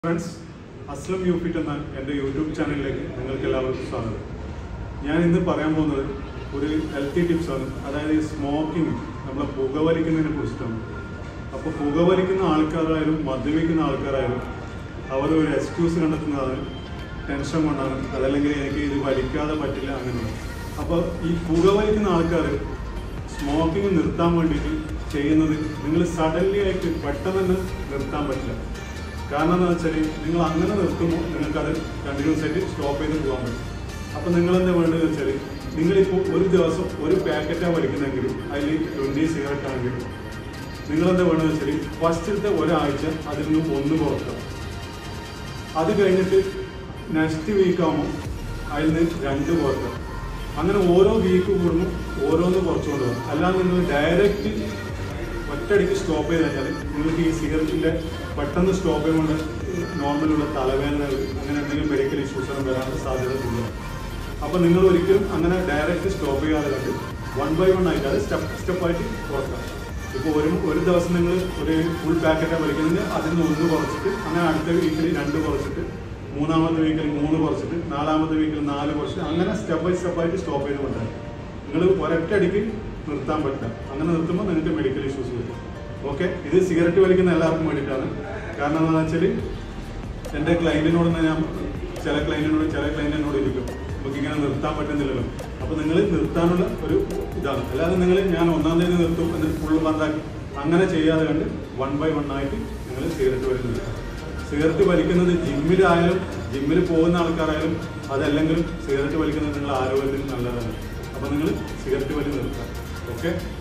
friends Aslam യൂഫിറ്റ് എന്ന എൻ്റെ YouTube ചാനലിലേക്ക് നിങ്ങൾക്ക് എല്ലാവർക്കും സ്വാഗതം ഞാൻ ഇന്ന് പറയാൻ പോകുന്നത് ഒരു ഹെൽത്തി ടിപ്സാണ് അതായത് ഈ സ്മോക്കിംഗ് നമ്മളെ പുകവലിക്കുന്നതിനെ കുറിച്ചിട്ടാണ് അപ്പോൾ പുകവലിക്കുന്ന ആൾക്കാരായാലും മദ്യപിക്കുന്ന ആൾക്കാരായാലും അവർ ഒരു എക്സ്ക്യൂസ് കണ്ടെത്തുന്നതാണ് ടെൻഷൻ കൊണ്ടാണ് അതല്ലെങ്കിൽ എനിക്ക് ഇത് വലിക്കാതെ പറ്റില്ല അങ്ങനെയാണ് അപ്പോൾ ഈ പുകവലിക്കുന്ന ആൾക്കാർ സ്മോക്കിംഗ് നിർത്താൻ വേണ്ടിയിട്ട് ചെയ്യുന്നത് നിങ്ങൾ സഡൻലി ആയിട്ട് പെട്ടെന്ന് തന്നെ നിർത്താൻ പറ്റില്ല കാരണം എന്താ വെച്ചാൽ നിങ്ങൾ അങ്ങനെ നിർത്തുമ്പോൾ നിങ്ങൾക്കത് കണ്ടിന്യൂസ് ആയിട്ട് സ്റ്റോപ്പ് ചെയ്ത് പോകാൻ പറ്റും അപ്പം നിങ്ങൾ എന്താ വേണ്ടതെന്ന് വെച്ചാൽ നിങ്ങളിപ്പോൾ ഒരു ദിവസം ഒരു പാക്കറ്റാണ് വലിക്കുന്നെങ്കിലും അതിൽ ട്വൻറ്റി സിഗരറ്റ് ആണെങ്കിലും നിങ്ങളെന്താ വേണ്ടതെന്ന് വെച്ചാൽ ഫസ്റ്റത്തെ ഒരാഴ്ച അതിൽ നിന്ന് ഒന്ന് കുറക്കുക അത് കഴിഞ്ഞിട്ട് നെക്സ്റ്റ് വീക്ക് ആകുമ്പോൾ അതിൽ നിന്ന് രണ്ട് കുറക്കുക അങ്ങനെ ഓരോ വീക്ക് കൂടുമ്പോൾ ഓരോന്ന് കുറച്ചുകൊണ്ട് പോകും അല്ലാതെ നിങ്ങൾ ഡയറക്റ്റ് ഒറ്റയടിക്ക് സ്റ്റോപ്പ് ചെയ്ത് കഴിഞ്ഞാൽ നിങ്ങൾക്ക് ഈ സിഗരറ്റിൻ്റെ പെട്ടെന്ന് സ്റ്റോപ്പ് ചെയ്യുമ്പോൾ നോർമലുള്ള തലവേദനകൾ അങ്ങനെ എന്തെങ്കിലും മെഡിക്കൽ ഇഷ്യൂസ് ഒന്നും വരാനുള്ള സാധ്യത കൂടുതലാണ് അപ്പോൾ നിങ്ങൾ ഒരിക്കലും അങ്ങനെ ഡയറക്റ്റ് സ്റ്റോപ്പ് ചെയ്യാതെ കണ്ട് വൺ ബൈ വൺ ആയിട്ട് അത് സ്റ്റെപ്പ് സ്റ്റെപ്പായിട്ട് കുറക്കാം ഇപ്പോൾ ഒരു ഒരു ദിവസം നിങ്ങൾ ഒരു ഫുൾ പാക്കറ്റാണ് വലിക്കുന്നെങ്കിൽ അതിൽ നിന്ന് ഒന്ന് കുറച്ചിട്ട് അങ്ങനെ അടുത്ത വീക്കിൽ രണ്ട് കുറച്ചിട്ട് മൂന്നാമത്തെ വീക്കിൽ മൂന്ന് കുറച്ചിട്ട് നാലാമത്തെ വീക്കിൽ നാല് കുറച്ചിട്ട് അങ്ങനെ സ്റ്റെപ്പ് ബൈ സ്റ്റെപ്പായിട്ട് സ്റ്റോപ്പ് ചെയ്ത് കൊണ്ടുവരാം നിങ്ങൾ ഒരൊറ്റയടിക്ക് നിർത്താൻ പറ്റില്ല അങ്ങനെ നിർത്തുമ്പോൾ നിങ്ങൾക്ക് മെഡിക്കൽ ഇഷ്യൂസ് വരും ഓക്കെ ഇത് സിഗരറ്റ് വലിക്കുന്ന എല്ലാവർക്കും വേണ്ടിയിട്ടാണ് കാരണം എന്താണെന്ന് വെച്ചാൽ എൻ്റെ ക്ലയൻറ്റിനോട് ഞാൻ ചില ക്ലയൻറ്റിനോട് ചില ക്ലയൻറ്റിനോട് ഇരിക്കും നമുക്ക് ഇങ്ങനെ നിർത്താൻ പറ്റുന്നില്ലല്ലോ അപ്പോൾ നിങ്ങൾ നിർത്താനുള്ള ഒരു ഇതാണ് അല്ലാതെ നിങ്ങൾ ഞാൻ ഒന്നാം തീയതി നിർത്തും എന്നിട്ട് ഫുള്ള് ബന്ധാക്കി അങ്ങനെ ചെയ്യാതെ കണ്ട് വൺ ബൈ വൺ ആയിട്ട് നിങ്ങൾ സിഗരറ്റ് വലിക്കുന്നത് സിഗരറ്റ് വലിക്കുന്നത് ജിമ്മിലായാലും ജിമ്മിൽ പോകുന്ന ആൾക്കാരായാലും അതല്ലെങ്കിലും സിഗരറ്റ് വലിക്കുന്നത് നിങ്ങളുടെ ആരോഗ്യത്തിന് നല്ലതാണ് അപ്പോൾ നിങ്ങൾ സിഗരറ്റ് വലി നിർത്താം ഓക്കെ